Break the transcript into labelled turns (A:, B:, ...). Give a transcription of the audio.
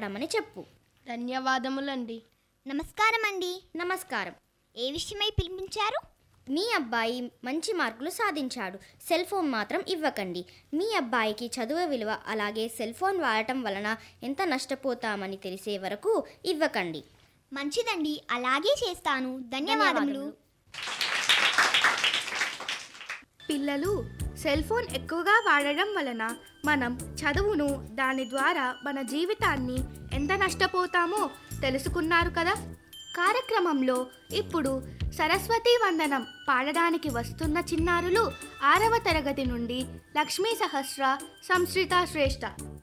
A: ఆపడమని చెప్పు
B: ధన్యవాదములండి
C: నమస్కారం అండి
A: నమస్కారం
C: ఏ విషయమై పిలిపించారు
A: మీ అబ్బాయి మంచి మార్కులు సాధించాడు సెల్ ఫోన్ మాత్రం ఇవ్వకండి మీ అబ్బాయికి చదువు విలువ అలాగే సెల్ ఫోన్ వాడటం వలన ఎంత నష్టపోతామని తెలిసే వరకు ఇవ్వకండి
C: మంచిదండి అలాగే చేస్తాను ధన్యవాదములు
D: పిల్లలు సెల్ ఫోన్ ఎక్కువగా వాడడం వలన మనం చదువును దాని ద్వారా మన జీవితాన్ని ఎంత నష్టపోతామో తెలుసుకున్నారు కదా కార్యక్రమంలో ఇప్పుడు సరస్వతి వందనం పాడడానికి వస్తున్న చిన్నారులు ఆరవ తరగతి నుండి లక్ష్మీ సహస్ర సంశ్రిత శ్రేష్ఠ